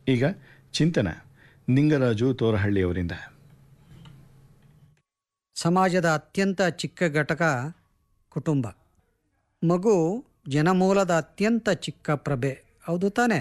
ಈಗ ಚಿಂತನ ನಿಂಗರಾಜು ತೋರಹಳ್ಳಿಯವರಿಂದ ಸಮಾಜದ ಅತ್ಯಂತ ಚಿಕ್ಕ ಘಟಕ ಕುಟುಂಬ ಮಗು ಜನಮೂಲದ ಅತ್ಯಂತ ಚಿಕ್ಕ ಪ್ರಭೆ ಹೌದು ತಾನೆ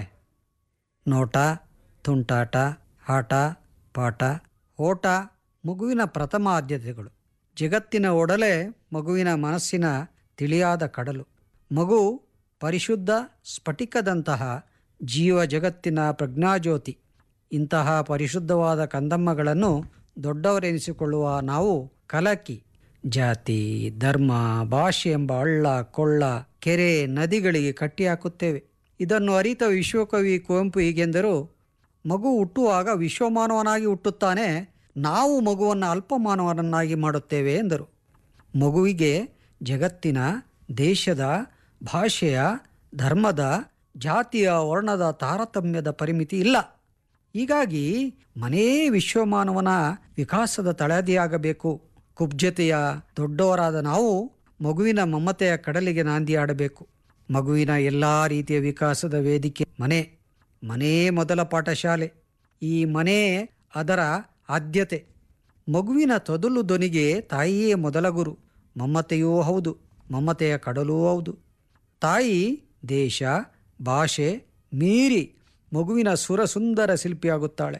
ನೋಟ ತುಂಟಾಟ ಆಟ ಪಾಠ ಓಟ ಮಗುವಿನ ಪ್ರಥಮ ಆದ್ಯತೆಗಳು ಜಗತ್ತಿನ ಒಡಲೆ ಮಗುವಿನ ಮನಸ್ಸಿನ ತಿಳಿಯಾದ ಕಡಲು ಮಗು ಪರಿಶುದ್ಧ ಸ್ಫಟಿಕದಂತಹ ಜೀವ ಜಗತ್ತಿನ ಪ್ರಜ್ಞಾಜ್ಯೋತಿ ಇಂತಹ ಪರಿಶುದ್ಧವಾದ ಕಂದಮ್ಮಗಳನ್ನು ದೊಡ್ಡವರೆನಿಸಿಕೊಳ್ಳುವ ನಾವು ಕಲಕಿ ಜಾತಿ ಧರ್ಮ ಭಾಷೆ ಎಂಬ ಹಳ್ಳ ಕೊಳ್ಳ ಕೆರೆ ನದಿಗಳಿಗೆ ಕಟ್ಟಿಹಾಕುತ್ತೇವೆ ಇದನ್ನು ಅರಿತ ವಿಶ್ವಕವಿ ಕುವೆಂಪು ಹೀಗೆಂದರು ಮಗು ಹುಟ್ಟುವಾಗ ವಿಶ್ವಮಾನವನಾಗಿ ಹುಟ್ಟುತ್ತಾನೆ ನಾವು ಮಗುವನ್ನು ಅಲ್ಪಮಾನವನನ್ನಾಗಿ ಮಾಡುತ್ತೇವೆ ಎಂದರು ಮಗುವಿಗೆ ಜಗತ್ತಿನ ದೇಶದ ಭಾಷೆಯ ಧರ್ಮದ ಜಾತಿಯ ವರ್ಣದ ತಾರತಮ್ಯದ ಪರಿಮಿತಿ ಇಲ್ಲ ಹೀಗಾಗಿ ಮನೇ ವಿಶ್ವಮಾನವನ ವಿಕಾಸದ ತಳದಿಯಾಗಬೇಕು ಕುಬ್ಜತೆಯ ದೊಡ್ಡವರಾದ ನಾವು ಮಗುವಿನ ಮಮತೆಯ ಕಡಲಿಗೆ ನಾಂದಿ ಆಡಬೇಕು ಮಗುವಿನ ಎಲ್ಲ ರೀತಿಯ ವಿಕಾಸದ ವೇದಿಕೆ ಮನೆ ಮನೇ ಮೊದಲ ಪಾಠಶಾಲೆ ಈ ಮನೆ ಅದರ ಆದ್ಯತೆ ಮಗುವಿನ ತೊದಲು ಧ್ವನಿಗೆ ತಾಯಿಯೇ ಮೊದಲ ಗುರು ಮಮತೆಯೂ ಹೌದು ಮಮತೆಯ ಕಡಲೂ ಹೌದು ತಾಯಿ ದೇಶ ಭಾಷೆ ಮೀರಿ ಮಗುವಿನ ಸುರಸುಂದರ ಶಿಲ್ಪಿಯಾಗುತ್ತಾಳೆ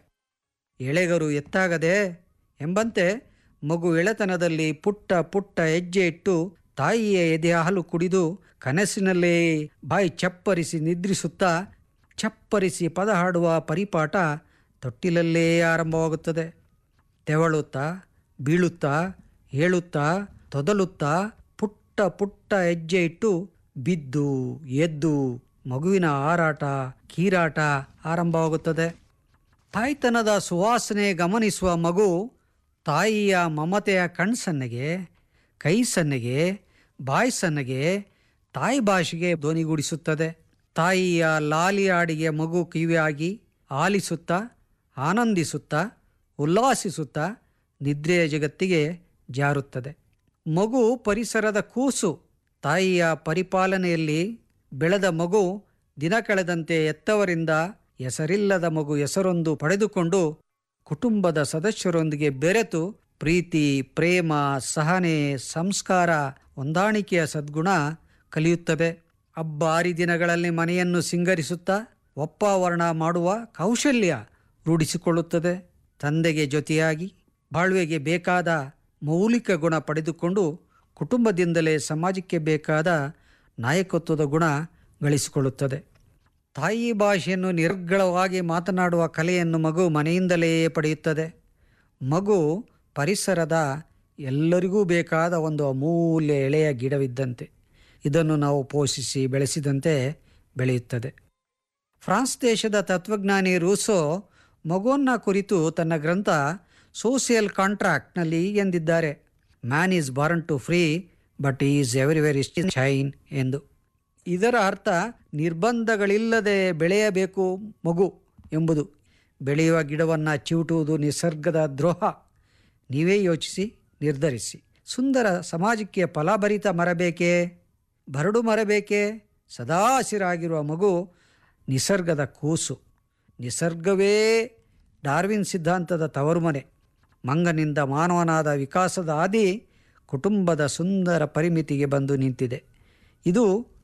ಎಳೆಗರು ಎತ್ತಾಗದೆ ಎಂಬಂತೆ ಮಗು ಎಳೆತನದಲ್ಲಿ ಪುಟ್ಟ ಪುಟ್ಟ ಹೆಜ್ಜೆ ಇಟ್ಟು ತಾಯಿಯ ಎದೆ ಹಾಲು ಕುಡಿದು ಕನಸಿನಲ್ಲೇ ಬಾಯಿ ಚಪ್ಪರಿಸಿ ನಿದ್ರಿಸುತ್ತಾ ಚಪ್ಪರಿಸಿ ಪದ ಹಾಡುವ ಪರಿಪಾಠ ತೊಟ್ಟಿಲಲ್ಲೇ ಆರಂಭವಾಗುತ್ತದೆ ತೆವಳುತ್ತಾ ಬೀಳುತ್ತಾ ಹೇಳುತ್ತಾ ತೊದಲುತ್ತಾ ಪುಟ್ಟ ಪುಟ್ಟ ಹೆಜ್ಜೆ ಇಟ್ಟು ಬಿದ್ದು ಎದ್ದು ಮಗುವಿನ ಹಾರಾಟ ಕೀರಾಟ ಆರಂಭವಾಗುತ್ತದೆ ತಾಯ್ತನದ ಸುವಾಸನೆ ಗಮನಿಸುವ ಮಗು ತಾಯಿಯ ಮಮತೆಯ ಕಣ್ಸನ್ನೆಗೆ ಕೈ ಸನ್ನೆಗೆ ಬಾಯಿ ಸನ್ನೆಗೆ ತಾಯಿ ಭಾಷೆಗೆ ಧ್ವನಿಗೂಡಿಸುತ್ತದೆ ತಾಯಿಯ ಲಾಲಿ ಹಾಡಿಗೆ ಮಗು ಕಿವಿಯಾಗಿ ಆಲಿಸುತ್ತಾ ಆನಂದಿಸುತ್ತಾ ಉಲ್ಲಾಸಿಸುತ್ತಾ ನಿದ್ರೆಯ ಜಗತ್ತಿಗೆ ಜಾರುತ್ತದೆ ಮಗು ಪರಿಸರದ ಕೂಸು ತಾಯಿಯ ಪರಿಪಾಲನೆಯಲ್ಲಿ ಬೆಳೆದ ಮಗು ದಿನ ಕಳೆದಂತೆ ಎತ್ತವರಿಂದ ಹೆಸರಿಲ್ಲದ ಮಗು ಹೆಸರೊಂದು ಪಡೆದುಕೊಂಡು ಕುಟುಂಬದ ಸದಸ್ಯರೊಂದಿಗೆ ಬೆರೆತು ಪ್ರೀತಿ ಪ್ರೇಮ ಸಹನೆ ಸಂಸ್ಕಾರ ಹೊಂದಾಣಿಕೆಯ ಸದ್ಗುಣ ಕಲಿಯುತ್ತದೆ ಹಬ್ಬ ಹರಿದಿನಗಳಲ್ಲಿ ಮನೆಯನ್ನು ಸಿಂಗರಿಸುತ್ತಾ ಒಪ್ಪಾವರಣ ಮಾಡುವ ಕೌಶಲ್ಯ ರೂಢಿಸಿಕೊಳ್ಳುತ್ತದೆ ತಂದೆಗೆ ಜೊತೆಯಾಗಿ ಬಾಳ್ವೆಗೆ ಬೇಕಾದ ಮೌಲಿಕ ಗುಣ ಪಡೆದುಕೊಂಡು ಕುಟುಂಬದಿಂದಲೇ ಸಮಾಜಕ್ಕೆ ಬೇಕಾದ ನಾಯಕತ್ವದ ಗುಣ ಗಳಿಸಿಕೊಳ್ಳುತ್ತದೆ ತಾಯಿ ಭಾಷೆಯನ್ನು ನಿರ್ಗಳವಾಗಿ ಮಾತನಾಡುವ ಕಲೆಯನ್ನು ಮಗು ಮನೆಯಿಂದಲೇ ಪಡೆಯುತ್ತದೆ ಮಗು ಪರಿಸರದ ಎಲ್ಲರಿಗೂ ಬೇಕಾದ ಒಂದು ಅಮೂಲ್ಯ ಎಳೆಯ ಗಿಡವಿದ್ದಂತೆ ಇದನ್ನು ನಾವು ಪೋಷಿಸಿ ಬೆಳೆಸಿದಂತೆ ಬೆಳೆಯುತ್ತದೆ ಫ್ರಾನ್ಸ್ ದೇಶದ ತತ್ವಜ್ಞಾನಿ ರೂಸೋ ಮಗುವನ್ನ ಕುರಿತು ತನ್ನ ಗ್ರಂಥ ಸೋಷಿಯಲ್ ಕಾಂಟ್ರಾಕ್ಟ್ನಲ್ಲಿ ಎಂದಿದ್ದಾರೆ man is born to free but is everywhere is shine ಎಂದು ಇದರ ಅರ್ಥ ನಿರ್ಬಂಧಗಳಿಲ್ಲದೆ ಬೆಳೆಯಬೇಕು ಮಗು ಎಂಬುದು ಬೆಳೆಯುವ ಗಿಡವನ್ನು ಚಿವುಟುವುದು ನಿಸರ್ಗದ ದ್ರೋಹ ನೀವೇ ಯೋಚಿಸಿ ನಿರ್ಧರಿಸಿ ಸುಂದರ ಸಮಾಜಕ್ಕೆ ಫಲಭರಿತ ಮರ ಬೇಕೇ ಬರಡು ಮರ ಬೇಕೇ ಸದಾ ಹಸಿರಾಗಿರುವ ಮಗು ನಿಸರ್ಗದ ಕೂಸು ನಿಸರ್ಗವೇ ಡಾರ್ವಿನ್ ಸಿದ್ಧಾಂತದ ತವರುಮನೆ ಮಂಗನಿಂದ ಮಾನವನಾದ ವಿಕಾಸದ ಹಾದಿ ಕುಟುಂಬದ ಸುಂದರ ಪರಿಮಿತಿಗೆ ಬಂದು ನಿಂತಿದೆ ಇದು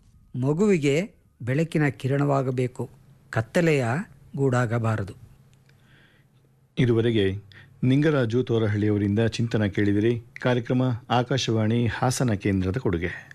ಮಗುವಿಗೆ ಬೆಳಕಿನ ಕಿರಣವಾಗಬೇಕು ಕತ್ತಲೆಯ ಗೂಡಾಗಬಾರದು ಇದುವರೆಗೆ ನಿಂಗರಾಜು ತೋರಹಳ್ಳಿಯವರಿಂದ ಚಿಂತನ ಕೇಳಿದಿರಿ ಕಾರ್ಯಕ್ರಮ ಆಕಾಶವಾಣಿ ಹಾಸನ ಕೇಂದ್ರದ ಕೊಡುಗೆ